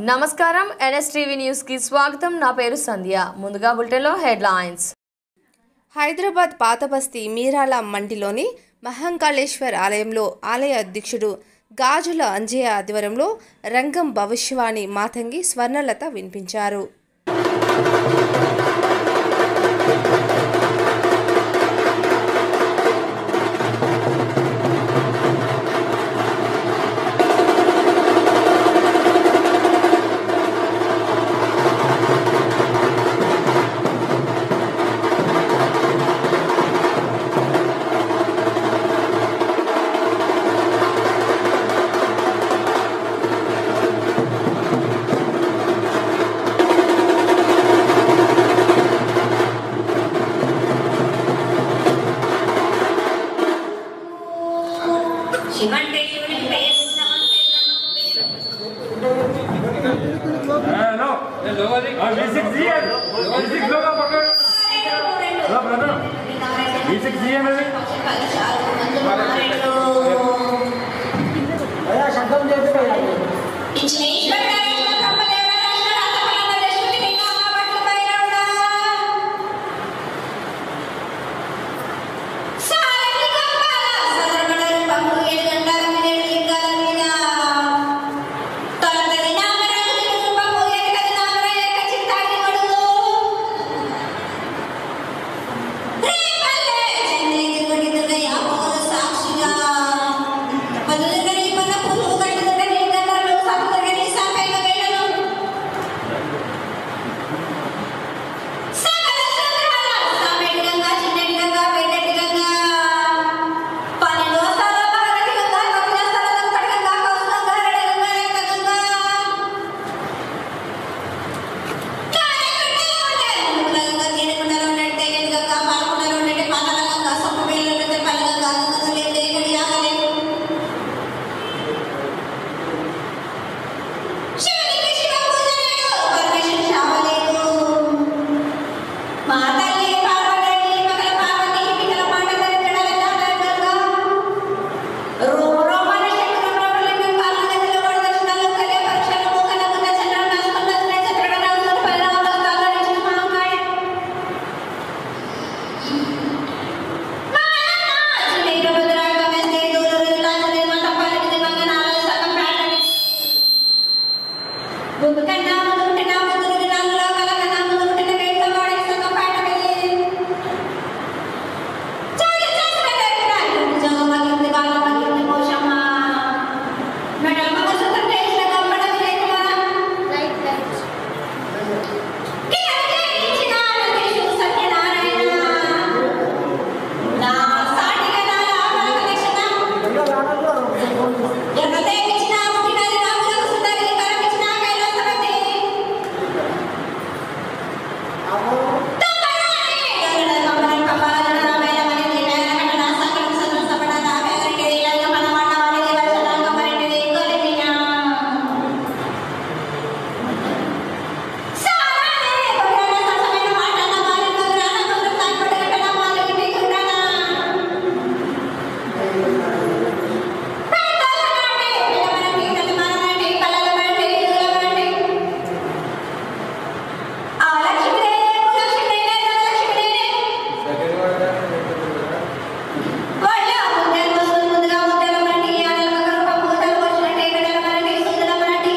నమస్కారం NSTV news కి స్వాగతం నా పేరు సంధ్య ముందుగా బులెటిన్లో హెడ్లైన్స్ హైదరాబాద్ పాతబస్తీ మీరాల మండిలోని మహంకాళేశ్వర్ ఆలయంలో ఆలయ అధ్యక్షుడు గాజుల అంజయ్య ఆధ్వర్యంలో రంగం భవిష్యవాణి మాతంగి స్వర్ణలత వినిపించారు శివంటే శివునికి పేరు శివంటే नो ये लोगों ने V6 जी है V6 लोग पकड़ लो ब्रदर V6 जी है मेरे సాక్షిగా పదులుగని మన పువ్వు కట్టుకుని గంటలు సముద్రగని సాపేగా వెళ్ళను సకల సుందరాల సామెటి గంగా చిన్నటి గంగా పెద్దటి గంగా పనిలో సల భారతి గంగా కపిల సల దంపటి గంగా కౌసు గంగా రెడ గంగా రెక్క గంగా కారెకుంటే ఉంటే ముల గంగా తీరకుండలో ఉన్నట్టే గండి గంగా పాలకుండలో ఉన్నట్టే పాలల గంగా సొప్ప బిళ్ళలో ఉన్నట్టే పల్ల గంగా గంగతో లేదే ఎక్కడి ఆగలేదు శివునికి శివ పూజ లేదు పరమేశ్వరుని శాపలేదు మా తల్లి పార్వతి మగల పార్వతి పిల్లల మాట జడల జాతరగా రోమ రోమన శంకర బ్రహ్మలింగం కాలం గదిలో కూడా దర్శనాలు కలే పరీక్షలు మూకల గుండ చంద్రం రాసుకున్న శ్రేష్ఠ ప్రణామాలు పరిణామాలు తాగడించిన మహాకాయ ముందు కన్నా ముందు ఉంటున్నా ముందు నుండి నాలుగులో కలకన్నా ముందు ఉంటున్న వేడుక వాడి సగం పాట వెళ్ళి చాలు చేసిన కట్టాలి నిజంగా మగిలింది బాగా మగిలింది మోషమ్మ మెడల మగ సుఖం చేసిన గొప్పడ వివేకమా రైట్ రైట్ కిరణించినాడు త్రిశూల సత్యనారాయణ నా సాటిగా నా లాభాల దక్షిణ ఎగతేగిచిన పుట్టినది రాములకు సుందరి కరమించిన కైలాసవతి ఆ లక్ష్మీదే లక్ష్మీదే లక్ష్మీదే వాళ్ళ ముద్దలు వస్తుంది ముందుగా ముద్దలు మనకి ఆడల కరుప ముద్దలు వచ్చినట్టే గడల మనకి సుందర మనకి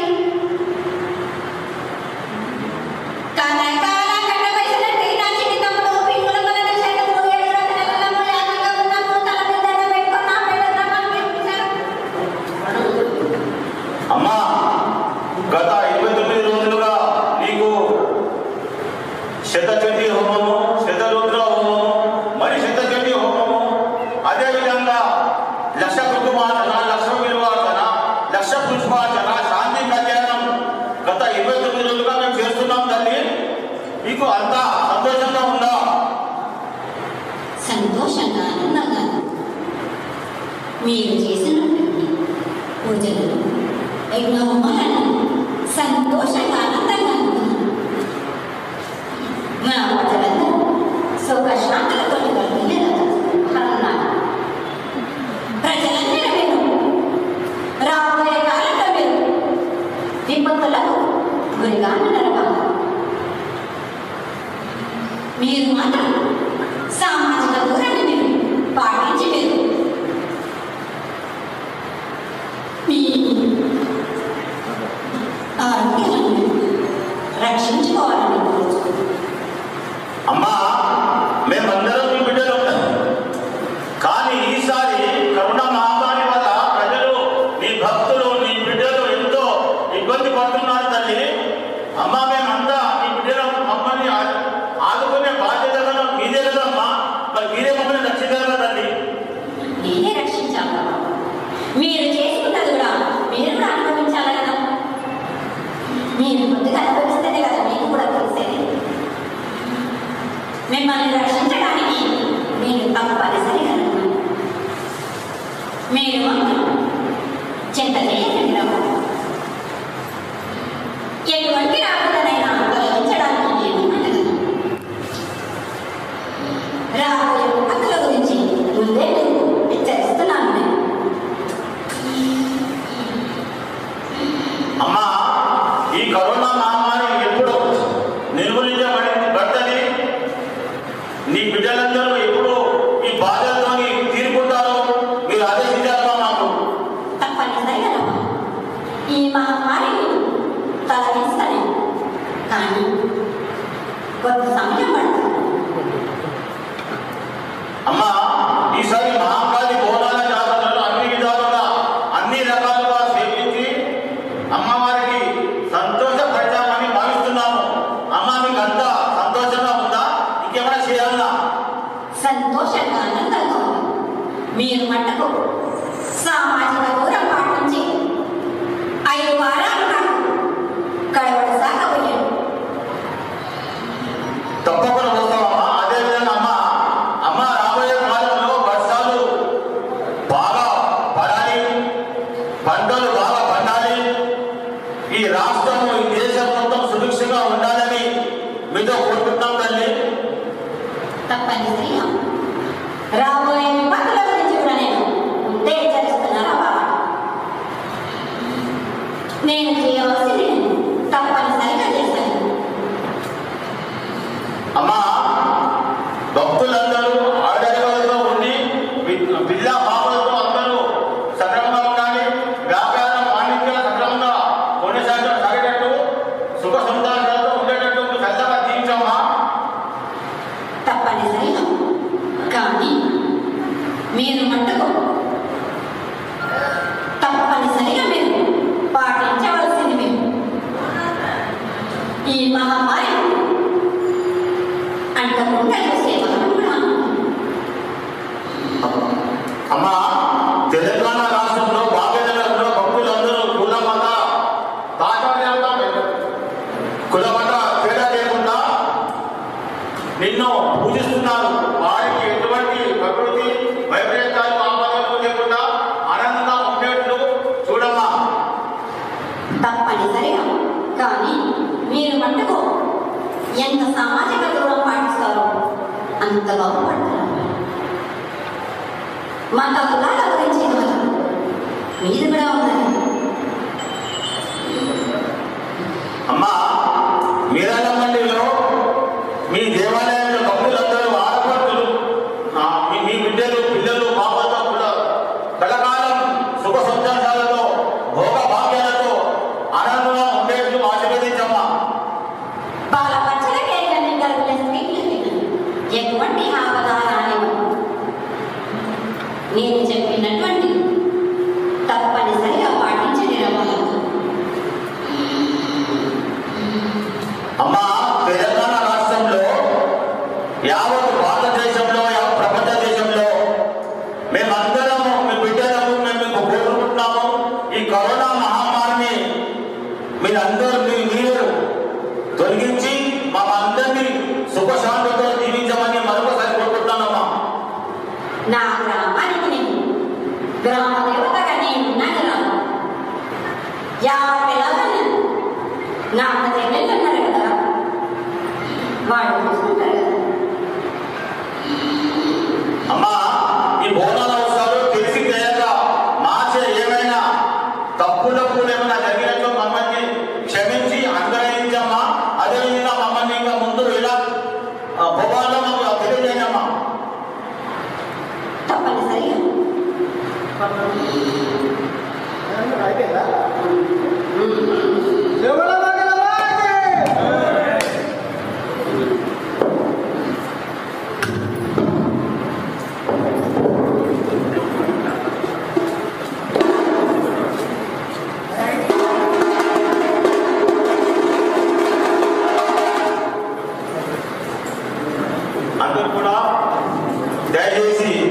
కాన కాన కట్ట వేసినట్టు నా చిన్ని తమ్ముడు పిల్లల మనకి చెట్టుకు ఏడు రత్నాలము యాగంగా ఉన్నాము తల మీద దండ పెట్టుకున్న పెద్ద బ్రహ్మను పిలిపించారు అమ్మా గత ఇరవై తొమ్మిది రోజులుగా నీకు శతచండీ హోమము శతరుద్ర హోమము మరి శతచండీ హోమము అదేవిధంగా లక్ష కుటుంబార్చన లక్ష విలువార్చన లక్ష పుష్పార్చన శాంతి కళ్యాణం గత ఇరవై తొమ్మిది రోజులుగా మేము చేస్తున్నాం తల్లి నీకు అంతా సంతోషంగా ఉందా సంతోషంగా ఆనందంగా మీరు చేసినటువంటి పూజలను యజ్ఞోమాలను సంతోషంగా ఆనందంగా అనుకున్నాను మా ప్రజలందరూ సుఖ శాంతులతో ఉన్నారు ప్రజలందరూ మీరు రాబోయే కాలంలో మీరు విపత్తులకు అనుభవించాలి మీరు చేసుకున్నది కూడా మీరు కూడా అనుభవించాలి కదా మీరు కొద్దిగా అనుభవిస్తేనే కదా మీకు కూడా తెలిసేది మిమ్మల్ని రక్షించడానికి నేను తప్పనిసరిగా మీరు మాత్రం చింత చేయకండి రావు ఎటువంటి ఆపదనైనా తొలగించడానికి నేను ఉండగలను రాబోయే విపత్తుల గురించి ముందే నేను హెచ్చరిస్తున్నాను నేను అమ్మా ఈ కరోనా మహమ్మారి ఎప్పుడు నిర్మూలించబడి పడుతుంది నీ బిడ్డలందరూ ఎప్పుడు ఈ బాధలతో తీరుకుంటారో మీరు ఆదేశించారమ్మా మాకు తప్పనిసరిగా రావు. ఈ మహమ్మారిని తొలగిస్తాను కానీ కొంత సమయం పడుతుంది అమ్మా ఈసారి మహాకాళి బోనాల జాతరలో అన్ని విధాలుగా అన్ని రకాలుగా సేవించి అమ్మవారికి సంతోషపడతామని భావిస్తున్నాము అమ్మ మీకు అంతా సంతోషంగా ఉందా ఇంకేమైనా చేయాలా సంతోషంగా ఆనందంగా ఉంది మీరు మట్టుకు సామాజిక దూరం పాటించి ఐదు వారాలు నాకు కడవడ సాగబోయాడు తప్పకుండా వస్తామమ్మా అదే విధంగా అమ్మ అమ్మ రాబోయే కాలంలో వర్షాలు బాగా పడాలి పంటలు బాగా పండాలి ఈ రాష్ట్రము ఈ దేశం మొత్తం సుభిక్షంగా ఉండాలని మీతో కోరుకుంటున్నాం తల్లి తప్పనిసరిగా రాబోయే విపత్తుల గురించి కూడా నేను ముందే హెచ్చరిస్తున్నారా బాబా నేను చేయవలసింది నేను తప్పనిసరిగా చేశాను అమ్మా భక్తులందరూ ఆడవాళ్ళతో ఉండి వి- పిల్ల పాపలతో అందరూ సక్రమంగా ఉండాలి వ్యాపారం వాణిజ్యం సక్రమంగా కొనసాగ సాగేటట్టు సుఖ సంతానాలతో ఉండేటట్టు మీరు చల్లగా జీవించమ్మా తప్పనిసరిగా కానీ మీరు మట్టుకు తప్పనిసరిగా మీరు పాటించవలసింది మీరు ఈ మహమ్మారి అంటకుండా చూసే మనం కూడా అమ్మా తెలంగాణ రాష్ట్రంలో బాధ్యతలలో భక్తులందరూ కుల మత తాటార్యాలతో కుల మత తేడా లేకుండా నిన్ను పూజిస్తున్నారు వారికి ఎటువంటి ప్రకృతి వైపరీత్యాలు ఆపదలు లేకుండా ఆనందంగా ఉండేట్లు చూడమ్మా తప్పనిసరిగా కానీ మీరు మట్టుకు ఎంత సామాజిక దూరం పాటిస్తారో అంత బాగుపడతారు మత కులాల గురించి కాదు. మీరు కూడా ఉన్నారు అమ్మా మీరాల మండిలో మీ దేవాలయంలో భక్తులందరూ ఆడపడుతులు ఆ, మీ మీ బిడ్డలు పిల్లలు పాపలతో కూడా కలకాలం సుఖ సంతోషాలతో భోగ భాగ్యాలతో ఆనందంగా ఉండేట్లు ఆశీర్వదించమ్మా బాలపచ్చలకే కానీ గర్భిణ స్త్రీలకు ఎటువంటి ఆపద రానివ్వను నేను చెప్పినటువంటి తప్పనిసరిగా పాటించని రవాణా అమ్మా తెలంగాణ రాష్ట్రంలో యావత్ భారతదేశంలో యావత్ ప్రపంచ దేశంలో మేమందరము మీ బిడ్డలము మేము మీకు కోరుకుంటున్నాము ఈ కరోనా మహమ్మారిని మీరందరూ మీ మీరు తొలగించి మమ్మందరినీ సుఖశాంతితో జీవించమని మరొకసారి కోరుకుంటున్నానమ్మా నా గ్రామానికి నేను గ్రామ దేవతగా నేను ఉన్నాను రా యాభై పిల్లలని నా అన్న చెల్లెళ్ళు ఉన్నారు కదా వాళ్ళు చూసుకుంటారు కదా అమ్మా ఈ బోనాల అవసరాలు తెలిసి తెలియక మార్చే ఏమైనా తప్పులకు ఏమైనా జరిగినట్లు మమ్మల్ని క్షమించి అనుగ్రహించమ్మా అదేవిధంగా మమ్మల్ని ఇంకా ముందు ఇలా భగవాన్లో మాకు తెలియజేయమ్మా తప్పనిసరిగా అందరూ కూడా దయచేసి